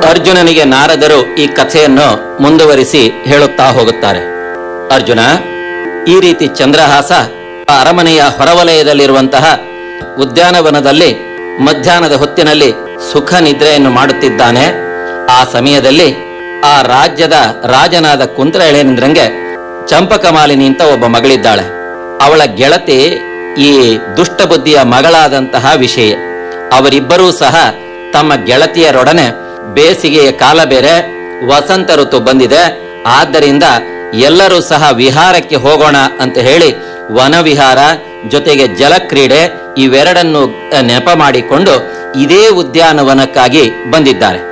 ಅರ್ಜುನನಿಗೆ ನಾರದರು ಈ ಕಥೆಯನ್ನು ಮುಂದುವರಿಸಿ ಹೇಳುತ್ತಾ ಹೋಗುತ್ತಾರೆ ಅರ್ಜುನ ಈ ರೀತಿ ಚಂದ್ರಹಾಸ ಆ ಅರಮನೆಯ ಹೊರವಲಯದಲ್ಲಿರುವಂತಹ ಉದ್ಯಾನವನದಲ್ಲಿ ಮಧ್ಯಾಹ್ನದ ಹೊತ್ತಿನಲ್ಲಿ ಸುಖ ನಿದ್ರೆಯನ್ನು ಮಾಡುತ್ತಿದ್ದಾನೆ ಆ ಸಮಯದಲ್ಲಿ ಆ ರಾಜ್ಯದ ರಾಜನಾದ ಕುಂತ್ರ ಎಳೆನಿಂದ್ರಂಗೆ ಚಂಪಕಮಾಲಿನಿ ಅಂತ ಒಬ್ಬ ಮಗಳಿದ್ದಾಳೆ ಅವಳ ಗೆಳತಿ ಈ ದುಷ್ಟ ಬುದ್ಧಿಯ ಮಗಳಾದಂತಹ ವಿಷಯ ಅವರಿಬ್ಬರೂ ಸಹ ತಮ್ಮ ಗೆಳತಿಯರೊಡನೆ ಬೇಸಿಗೆಯ ಕಾಲ ಬೇರೆ ವಸಂತ ಋತು ಬಂದಿದೆ ಆದ್ದರಿಂದ ಎಲ್ಲರೂ ಸಹ ವಿಹಾರಕ್ಕೆ ಹೋಗೋಣ ಅಂತ ಹೇಳಿ ವನವಿಹಾರ ಜೊತೆಗೆ ಜಲಕ್ರೀಡೆ ಇವೆರಡನ್ನು ಅಹ್, ನೆಪ ಮಾಡಿಕೊಂಡು ಇದೇ ಉದ್ಯಾನವನಕ್ಕಾಗಿ ಬಂದಿದ್ದಾರೆ